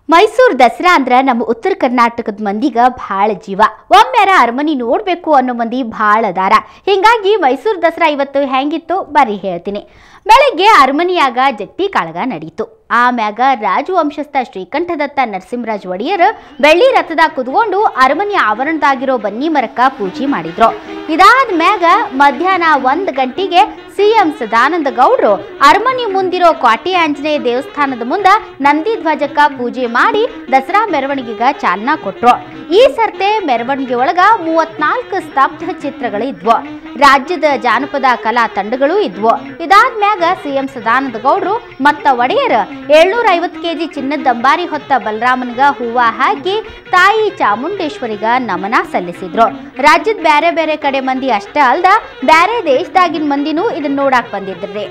ಮೈಸೂರು ದಸರಾ ಅಂದ್ರ ನಮ್ಮ ಉತ್ತರ ಕರ್ನಾಟಕದ ಮಂದಿಗ ಭಾಳ ಜೀವ ಒಮ್ಮೆರ ಅರಮನಿ ನೋಡ್ಬೇಕು ಅನ್ನೋ ಮಂದಿ ಭಾಳ ಅದಾರ ಹಿಂಗಾಗಿ ಮೈಸೂರು ದಸರಾ ಇವತ್ತು ಹೆಂಗಿತ್ತು ಬರ್ರಿ ಹೇಳ್ತೀನಿ ಬೆಳಗ್ಗೆ ಅರಮನಿಯಾಗ ಜಟ್ಟಿ ಕಾಳಗ ನಡೀತು ಆಮ್ಯಾಗ ರಾಜವಂಶಸ್ಥ ಶ್ರೀಕಂಠದತ್ತ ನರಸಿಂಹರಾಜ್ ಒಡೆಯರ್ ಬೆಳ್ಳಿ ರಥದಾಗ ಕುದ್ಕೊಂಡು ಅರಮನೆ ಆವರಣದಾಗಿರೋ ಬನ್ನಿ ಮರಕ್ಕ ಪೂಜೆ ಮಾಡಿದ್ರು ಇದಾದ ಮ್ಯಾಗ ಮಧ್ಯಾಹ್ನ ಒಂದ್ ಗಂಟೆಗೆ ಸಿಎಂ ಸದಾನಂದ ಗೌಡ್ರು ಅರಮನೆ ಮುಂದಿರೋ ಕ್ವಾಟಿ ಆಂಜನೇಯ ದೇವಸ್ಥಾನದ ಮುಂದ ನಂದಿ ಧ್ವಜಕ್ಕ ಪೂಜೆ ಮಾಡಿ ದಸರಾ ಮೆರವಣಿಗೆಗ ಚಾಲನಾ ಕೊಟ್ರು ಈ ಸರ್ತೆ ಮೆರವಣಿಗೆ ಒಳಗ ಮೂವತ್ನಾಲ್ಕು ಸ್ತಬ್ಧ ಚಿತ್ರಗಳು ಇದ್ವು ರಾಜ್ಯದ ಜಾನಪದ ಕಲಾ ತಂಡಗಳು ಇದ್ವು ಇದಾದ್ಮ್ಯಾಗ ಸಿಎಂ ಸದಾನಂದ ಗೌಡ್ರು ಮತ್ತ ಒಡೆಯರ್ ಏಳ್ನೂರ ಐವತ್ತು ಕೆಜಿ ಚಿನ್ನದ ಅಂಬಾರಿ ಹೊತ್ತ ಬಲರಾಮನ್ಗ ಹೂವ ಹಾಕಿ ತಾಯಿ ಚಾಮುಂಡೇಶ್ವರಿಗ ನಮನ ಸಲ್ಲಿಸಿದ್ರು ರಾಜ್ಯದ ಬ್ಯಾರೆ ಬೇರೆ ಕಡೆ ಮಂದಿ ಅಷ್ಟೇ ಅಲ್ದ ಬ್ಯಾರೆ ದೇಶದಾಗಿನ ಮಂದಿನೂ ಇದನ್ನ ನೋಡಾಕ್ ಬಂದಿದ್ರಿ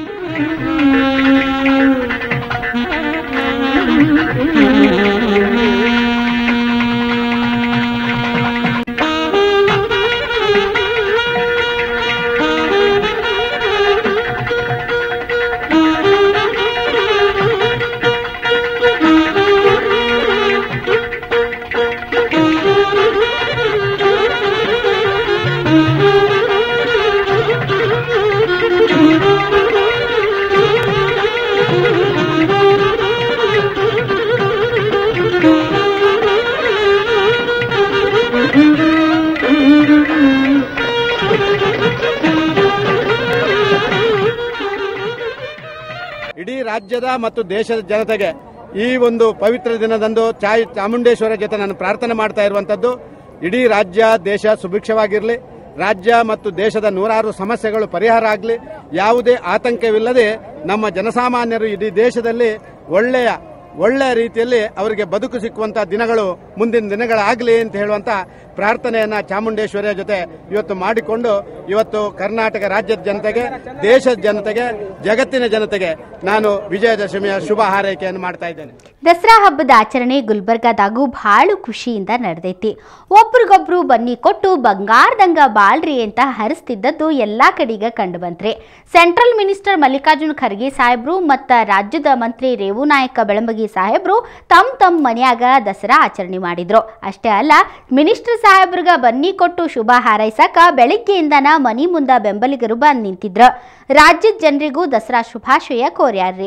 ಇಡೀ ರಾಜ್ಯದ ಮತ್ತು ದೇಶದ ಜನತೆಗೆ ಈ ಒಂದು ಪವಿತ್ರ ದಿನದಂದು ಚಾಯ್ ಚಾಮುಂಡೇಶ್ವರ ಜೊತೆ ನಾನು ಪ್ರಾರ್ಥನೆ ಮಾಡ್ತಾ ಇರುವಂತದ್ದು ಇಡೀ ರಾಜ್ಯ ದೇಶ ಸುಭಿಕ್ಷವಾಗಿರಲಿ ರಾಜ್ಯ ಮತ್ತು ದೇಶದ ನೂರಾರು ಸಮಸ್ಯೆಗಳು ಪರಿಹಾರ ಆಗಲಿ ಯಾವುದೇ ಆತಂಕವಿಲ್ಲದೆ ನಮ್ಮ ಜನಸಾಮಾನ್ಯರು ಇಡೀ ದೇಶದಲ್ಲಿ ಒಳ್ಳೆಯ ಒಳ್ಳೆಯ ರೀತಿಯಲ್ಲಿ ಅವರಿಗೆ ಬದುಕು ಸಿಕ್ಕುವಂತ ದಿನಗಳು ಮುಂದಿನ ದಿನಗಳಾಗಲಿ ಅಂತ ಹೇಳುವಂತ ಪ್ರಾರ್ಥನೆಯನ್ನ ಚಾಮುಂಡೇಶ್ವರಿಯ ಜೊತೆ ಇವತ್ತು ಮಾಡಿಕೊಂಡು ಇವತ್ತು ಕರ್ನಾಟಕ ರಾಜ್ಯದ ಜನತೆಗೆ ದೇಶದ ಜನತೆಗೆ ಜಗತ್ತಿನ ಜನತೆಗೆ ನಾನು ವಿಜಯದಶಮಿಯ ಶುಭ ಹಾರೈಕೆಯನ್ನು ಮಾಡ್ತಾ ಇದ್ದೇನೆ ದಸರಾ ಹಬ್ಬದ ಆಚರಣೆ ಗುಲ್ಬರ್ಗಾದಾಗೂ ಭಾಳ ಖುಷಿಯಿಂದ ನಡೆದೈತಿ ಒಬ್ರಿಗೊಬ್ರು ಬನ್ನಿ ಕೊಟ್ಟು ಬಂಗಾರದಂಗ ಬಾಳ್ರಿ ಅಂತ ಹರಿಸ್ತಿದ್ದದ್ದು ಎಲ್ಲಾ ಕಡೆಗ ಕಂಡು ಬಂತ್ರಿ ಸೆಂಟ್ರಲ್ ಮಿನಿಸ್ಟರ್ ಮಲ್ಲಿಕಾರ್ಜುನ ಖರ್ಗೆ ಸಾಹೇಬ್ರು ಮತ್ತ ರಾಜ್ಯದ ಮಂತ್ರಿ ರೇವುನಾಯಕ ಬೆಳಂಬಗಿ ಸಾಹೇಬ್ರು ತಮ್ಮ ತಮ್ಮ ಮನ್ಯಾಗ ದಸರಾ ಆಚರಣೆ ಮಾಡಿದ್ರು ಅಷ್ಟೇ ಅಲ್ಲ ಮಿನಿಸ್ಟರ್ ಸಾಹೇಬ್ರಿಗ ಬನ್ನಿ ಕೊಟ್ಟು ಶುಭ ಹಾರೈಸಕ ಬೆಳಿಗ್ಗೆಯಿಂದನ ಮನಿ ಮುಂದ ಬೆಂಬಲಿಗರು ಬಂದ್ ನಿಂತಿದ್ರ ರಾಜ್ಯದ ಜನರಿಗೂ ದಸರಾ ಶುಭಾಶಯ ಕೋರ್ಯಾರ್ರಿ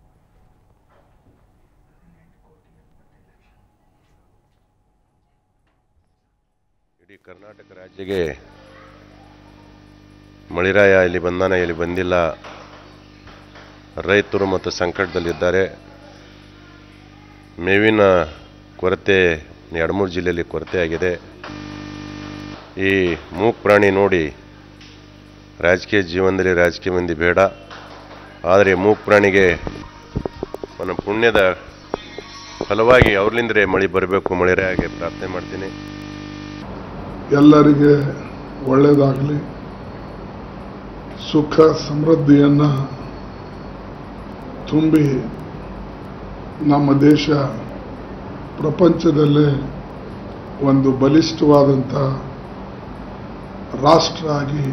ಇಡೀ ಕರ್ನಾಟಕ ರಾಜ್ಯಕ್ಕೆ ಮಳಿರಾಯ ಇಲ್ಲಿ ಬಂದಾನ ಇಲ್ಲಿ ಬಂದಿಲ್ಲ ರೈತರು ಮತ್ತು ಸಂಕಟದಲ್ಲಿದ್ದಾರೆ ಮೇವಿನ ಕೊರತೆ ಎರಡು ಮೂರು ಜಿಲ್ಲೆಯಲ್ಲಿ ಕೊರತೆ ಆಗಿದೆ ಈ ಮೂಕ್ ಪ್ರಾಣಿ ನೋಡಿ ರಾಜಕೀಯ ಜೀವನದಲ್ಲಿ ರಾಜಕೀಯ ಮಂದಿ ಬೇಡ ಆದರೆ ಮೂಕ್ ಪ್ರಾಣಿಗೆ ನನ್ನ ಪುಣ್ಯದ ಫಲವಾಗಿ ಅವ್ರಲಿಂದ್ರೆ ಮಳೆ ಬರಬೇಕು ಮಳೆರಾಯಾಗೆ ಪ್ರಾರ್ಥನೆ ಮಾಡ್ತೀನಿ ಎಲ್ಲರಿಗೆ ಒಳ್ಳೆಯದಾಗಲಿ ಸುಖ ಸಮೃದ್ಧಿಯನ್ನು ತುಂಬಿ ನಮ್ಮ ದೇಶ ಪ್ರಪಂಚದಲ್ಲೇ ಒಂದು ಬಲಿಷ್ಠವಾದಂಥ ರಾಷ್ಟ್ರ ಆಗಿ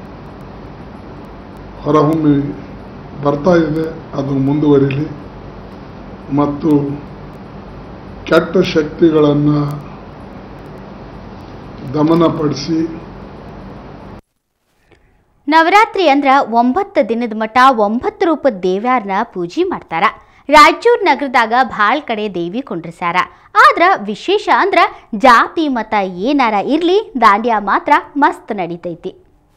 ಹೊರಹೊಮ್ಮಿ ಬರ್ತಾ ಇದೆ ಅದು ಮುಂದುವರಿಲಿ ಮತ್ತು ಕೆಟ್ಟ ಶಕ್ತಿಗಳನ್ನು ದಮನಪಡಿಸಿ ನವರಾತ್ರಿ ಅಂದ್ರ ಒಂಬತ್ತು ದಿನದ ಮಠ ಒಂಬತ್ತು ರೂಪದ ದೇವ್ಯಾರನ್ನ ಪೂಜೆ ಮಾಡ್ತಾರ ರಾಯಚೂರು ನಗರದಾಗ ಭಾಳ ಕಡೆ ದೇವಿ ಕುಂಡ್ರಿಸ್ಯಾರ ಆದ್ರ ವಿಶೇಷ ಅಂದ್ರ ಜಾತಿ ಮತ ಏನಾರ ಇರ್ಲಿ ದಾಂಡ್ಯಾ ಮಾತ್ರ ಮಸ್ತ್ ನಡೀತೈತಿ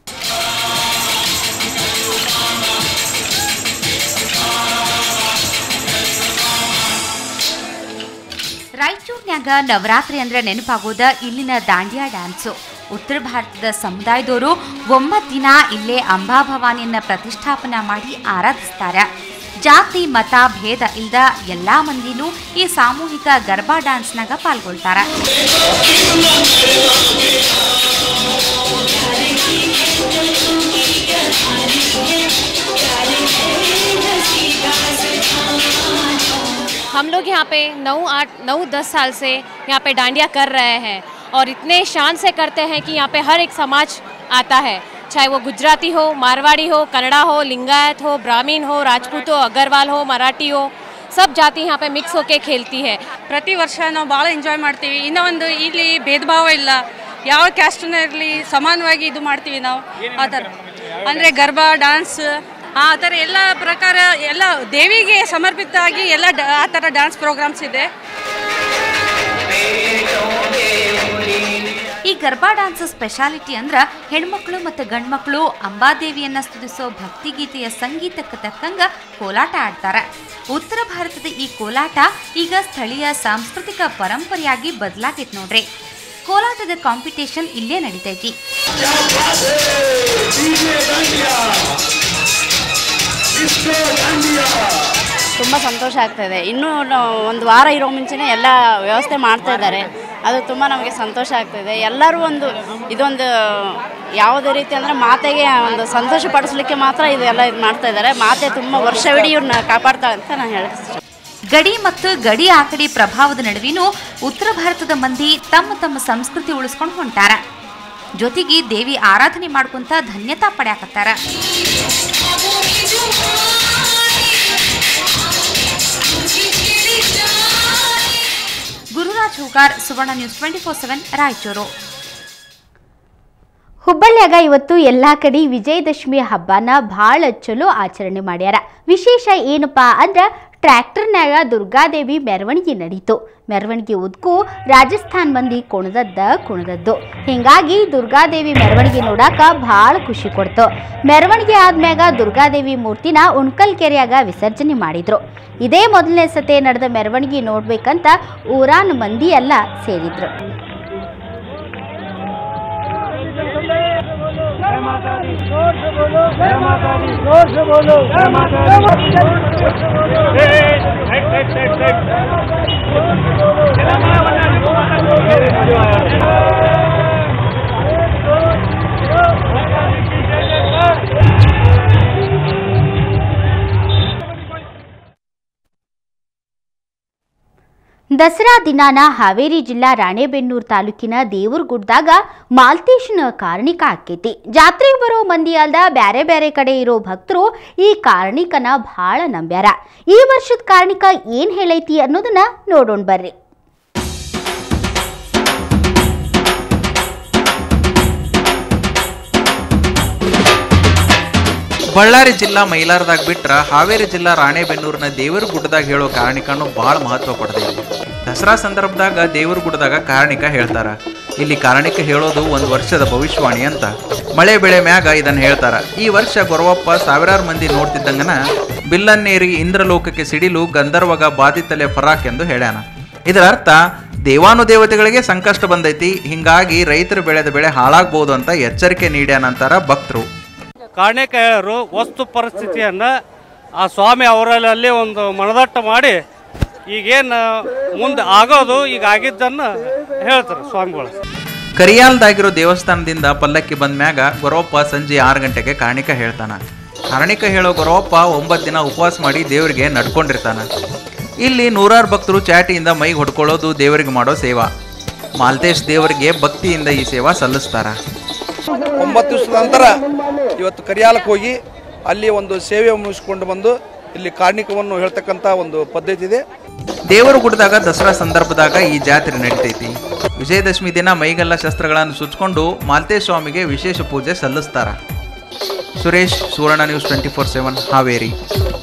ರಾಯಚೂರಿನ್ಯಾಗ ನವರಾತ್ರಿ ಅಂದ್ರೆ ನೆನಪಾಗೋದ ಇಲ್ಲಿನ ದಾಂಡ್ಯಾ ಡ್ಯಾನ್ಸು ಉತ್ತರ ಭಾರತದ ಸಮುದಾಯದವರು ಒಂಬತ್ತು ದಿನ ಇಲ್ಲೇ ಅಂಬಾಭವಾನಿಯನ್ನ ಪ್ರತಿಷ್ಠಾಪನಾ ಮಾಡಿ ಆರಾಧಿಸ್ತಾರ ಜಾತಿ ಮತ ಭೇದ ಇಲ್ದ ಎಲ್ಲಾ ಮಂದಿನೂ ಈ ಸಾಮೂಹಿಕ ಗರ್ಬಾ ಡ್ಯಾನ್ಸ್ನಾಗ ಪಾಲ್ಗೊಳ್ತಾರ हम लोग यहाँ पे नौ आठ नौ दस साल से यहाँ पे डांडिया कर रहे हैं और इतने शान से करते हैं कि यहाँ पे हर एक समाज आता है चाहे वो गुजराती हो मारवाड़ी हो कन्नड़ा हो लिंगायत हो ब्राह्मीण हो राजपूत हो अग्रवाल हो मराठी हो सब जाति यहाँ पे मिक्स होके खेलती है ಪ್ರತಿ ವರ್ಷ ನಾವು ಭಾಳ ಎಂಜಾಯ್ ಮಾಡ್ತೀವಿ ಇನ್ನೂ ಒಂದು ಇಲ್ಲಿ ಭೇದ ಭಾವ ಇಲ್ಲ ಯಾವ ಕ್ಯಾಸ್ಟ್ನ ಇರಲಿ ಸಮಾನವಾಗಿ ಇದು ಮಾಡ್ತೀವಿ ನಾವು ಆ ಥರ ಅಂದರೆ ಗರ್ಬಾ ಡಾನ್ಸ್ ಆ ಥರ ಎಲ್ಲ ಪ್ರಕಾರ ಎಲ್ಲ ದೇವಿಗೆ ಸಮರ್ಪಿತವಾಗಿ ಎಲ್ಲ ಡ- ಆ ಥರ ಡ್ಯಾನ್ಸ್ ಪ್ರೋಗ್ರಾಮ್ಸ್ ಇದೆ ಈ ಗರ್ಬಾ ಡ್ಯಾನ್ಸ್ ಸ್ಪೆಷಾಲಿಟಿ ಅಂದ್ರ ಹೆಣ್ಮಕ್ಳು ಮತ್ತು ಗಂಡ್ಮಕ್ಳು ಅಂಬಾದೇವಿಯನ್ನ ಸ್ತುತಿಸೋ ಭಕ್ತಿಗೀತೆಯ ಸಂಗೀತಕ್ಕೆ ತಕ್ಕಂಗ ಕೋಲಾಟ ಆಡ್ತಾರ ಉತ್ತರ ಭಾರತದ ಈ ಕೋಲಾಟ ಈಗ ಸ್ಥಳೀಯ ಸಾಂಸ್ಕೃತಿಕ ಪರಂಪರೆಯಾಗಿ ಬದಲಾಗೈತೆ ನೋಡ್ರಿ ಕೋಲಾಟದ ಕಾಂಪಿಟೇಷನ್ ಇಲ್ಲೇ ನಡೀತೈತಿ ತುಂಬ ಸಂತೋಷ ಆಗ್ತಾಯಿದೆ ಇನ್ನೂ ನಾವು ಒಂದು ವಾರ ಇರೋ ಮುಂಚೆನೇ ಎಲ್ಲ ವ್ಯವಸ್ಥೆ ಮಾಡ್ತಾ ಇದ್ದಾರೆ ಅದು ತುಂಬ ನಮಗೆ ಸಂತೋಷ ಆಗ್ತಾಯಿದೆ ಎಲ್ಲರೂ ಒಂದು ಇದೊಂದು ಯಾವುದೇ ರೀತಿ ಅಂದರೆ ಮಾತೆಗೆ ಒಂದು ಸಂತೋಷ ಪಡಿಸ್ಲಿಕ್ಕೆ ಮಾತ್ರ ಇದೆಲ್ಲ ಇದು ಮಾಡ್ತಾ ಇದ್ದಾರೆ ಮಾತೆ ತುಂಬ ವರ್ಷವಿಡೀ ಇವ್ರನ್ನ ಕಾಪಾಡ್ತಾಳೆ ಅಂತ ನಾನು ಹೇಳ್ತೀನಿ ಗಡಿ ಮತ್ತು ಗಡಿ ಆಕಡಿ ಪ್ರಭಾವದ ನಡುವಿನೂ ಉತ್ತರ ಭಾರತದ ಮಂದಿ ತಮ್ಮ ತಮ್ಮ ಸಂಸ್ಕೃತಿ ಉಳಿಸ್ಕೊಂಡು ಹೊಂಟಾರ ಜೊತೆಗೆ ದೇವಿ ಆರಾಧನೆ ಮಾಡ್ಕೊಂತ ಧನ್ಯತಾ ಪಡ್ಯಾಕತ್ತಾರ Gururaj Hugar Suvarna news twenty four seven Raichur ಹುಬ್ಬಳ್ಳಿಯಾಗ ಇವತ್ತು ಎಲ್ಲಾ ಕಡೆ ವಿಜಯದಶಮಿ ಹಬ್ಬನ ಭಾಳ ಚಲೋ ಆಚರಣೆ ಮಾಡ್ಯಾರ ವಿಶೇಷ ಏನಪ್ಪಾ ಅಂದ್ರ ಟ್ರ್ಯಾಕ್ಟರ್ನ್ಯಾಗ ದುರ್ಗಾದೇವಿ ಮೆರವಣಿಗೆ ನಡೀತು ಮೆರವಣಿಗೆ ಉದ್ಕು ರಾಜಸ್ಥಾನ್ ಮಂದಿ ಕುಣದದ್ದ ಕುಣದದ್ದು ಹಿಂಗಾಗಿ ದುರ್ಗಾದೇವಿ ಮೆರವಣಿಗೆ ನೋಡಾಕ ಭಾಳ ಖುಷಿ ಕೊಡ್ತು ಮೆರವಣಿಗೆ ಆದ್ಮ್ಯಾಗ ದುರ್ಗಾದೇವಿ ಮೂರ್ತಿನ ಉಣ್ಕಲ್ ಕೆರೆಯಾಗ ವಿಸರ್ಜನೆ ಮಾಡಿದ್ರು ಇದೇ ಮೊದಲನೇ ಸತೆ ನಡೆದ ಮೆರವಣಿಗೆ ನೋಡ್ಬೇಕಂತ ಊರಾನ್ ಮಂದಿ ಎಲ್ಲ ಸೇರಿದ್ರು ದಸರಾ ದಿನಾನ ಹಾವೇರಿ ಜಿಲ್ಲಾ ರಾಣೆಬೆನ್ನೂರು ತಾಲೂಕಿನ ದೇವರಗುಡ್ದಾಗ ಮಾಲ್ತೇಶನ ಕಾರಣಿಕ ಆಕೈತಿ ಜಾತ್ರೆಗೆ ಬರೋ ಮಂದಿ ಅಲ್ದ ಬ್ಯಾರೆ ಬ್ಯಾರೆ ಕಡೆ ಇರೋ ಭಕ್ತರು ಈ ಕಾರಣಿಕನ ಭಾಳ ನಂಬ್ಯಾರ ಈ ವರ್ಷದ ಕಾರಣಿಕ ಏನ್ ಹೇಳೈತಿ ಅನ್ನೋದನ್ನ ನೋಡೋಣ ಬರ್ರಿ ಬಳ್ಳಾರಿ ಜಿಲ್ಲಾ ಮೈಲಾರದಾಗ ಬಿಟ್ರ ಹಾವೇರಿ ಜಿಲ್ಲಾ ರಾಣೆಬೆನ್ನೂರಿನ ದೇವರ ಗುಡ್ಡದಾಗ ಹೇಳೋ ಕಾರಣಿಕನು ಬಹಳ ಮಹತ್ವ ಕೊಡ್ತೈತಿ ದಸರಾ ಸಂದರ್ಭದಾಗ ದೇವರ ಗುಡ್ಡದಾಗ ಕಾರಣಿಕ ಹೇಳ್ತಾರ ಇಲ್ಲಿ ಕಾರಣಿಕ ಹೇಳೋದು ಒಂದು ವರ್ಷದ ಭವಿಷ್ಯವಾಣಿ ಅಂತ ಮಳೆ ಬೆಳೆ ಮ್ಯಾಗ ಇದನ್ನ ಹೇಳ್ತಾರ ಈ ವರ್ಷ ಗೊರವಪ್ಪ ಸಾವಿರಾರು ಮಂದಿ ನೋಡ್ತಿದ್ದಂಗನ ಬಿಲ್ಲನ್ನೇರಿ ಇಂದ್ರಲೋಕಕ್ಕೆ ಸಿಡಿಲು ಗಂಧರ್ವಗ ಬಾಧಿತಲೆ ಫರಾಕ್ ಎಂದು ಹೇಳ್ಯಾನ ಇದರ ಅರ್ಥ ದೇವಾನುದೇವತೆಗಳಿಗೆ ಸಂಕಷ್ಟ ಬಂದೈತಿ ಹಿಂಗಾಗಿ ರೈತರು ಬೆಳೆದ ಬೆಳೆ ಹಾಳಾಗ್ಬೋದು ಅಂತ ಎಚ್ಚರಿಕೆ ನೀಡ್ಯಾನಂತಾರ ಭಕ್ತರು ಕಾರಣೆಕಾಯರು ವಸ್ತು ಪರಿಸ್ಥಿತಿಯನ್ನು ಆ ಸ್ವಾಮಿ ಅವರಲ್ಲಿ ಒಂದು ಮನದಟ್ಟು ಮಾಡಿ ಈಗೇನು ಮುಂದೆ ಆಗೋದು ಈಗ ಆಗಿದ್ದನ್ನು ಹೇಳ್ತಾರೆ ಸ್ವಾಮಿಗಳು ಕರಿಯಾಲ್ದಾಗಿರೋ ದೇವಸ್ಥಾನದಿಂದ ಪಲ್ಲಕ್ಕಿ ಬಂದ ಮ್ಯಾಗ ಗೊರವಪ್ಪ ಸಂಜೆ ಆರು ಗಂಟೆಗೆ ಕಾರಣಿಕ ಹೇಳ್ತಾನ ಕಾರಣಿಕ ಹೇಳೋ ಗೊರವಪ್ಪ ಒಂಬತ್ತು ದಿನ ಉಪವಾಸ ಮಾಡಿ ದೇವರಿಗೆ ನಡ್ಕೊಂಡಿರ್ತಾನ ಇಲ್ಲಿ ನೂರಾರು ಭಕ್ತರು ಚಾಟಿಯಿಂದ ಮೈಗೆ ಹೊಡ್ಕೊಳ್ಳೋದು ದೇವರಿಗೆ ಮಾಡೋ ಸೇವಾ ಮಾಲ್ತೇಶ್ ದೇವರಿಗೆ ಭಕ್ತಿಯಿಂದ ಈ ಸೇವಾ ಸಲ್ಲಿಸ್ತಾರ ಒಂಬತ್ತು ದಿವಸದ ನಂತರ ಇವತ್ತು ಕರಿಯಾಲಕ್ಕೆ ಹೋಗಿ ಅಲ್ಲಿ ಒಂದು ಸೇವೆ ಮುಗಿಸ್ಕೊಂಡು ಬಂದು ಇಲ್ಲಿ ಕಾರ್ಣಿಕವನ್ನು ಹೇಳ್ತಕ್ಕಂಥ ಒಂದು ಪದ್ಧತಿ ಇದೆ ದೇವರ ಗುಡ್ಡದಾಗ ದಸರಾ ಸಂದರ್ಭದಾಗ ಈ ಜಾತ್ರೆ ನಡೀತೈತಿ ವಿಜಯದಶಮಿ ದಿನ ಮೈಗೆಲ್ಲ ಶಸ್ತ್ರಗಳನ್ನು ಸುಚ್ಕೊಂಡು ಮಾಲ್ತೇಶ್ ಸ್ವಾಮಿಗೆ ವಿಶೇಷ ಪೂಜೆ ಸಲ್ಲಿಸ್ತಾರ Suresh Suvarna news twenty four seven Haveri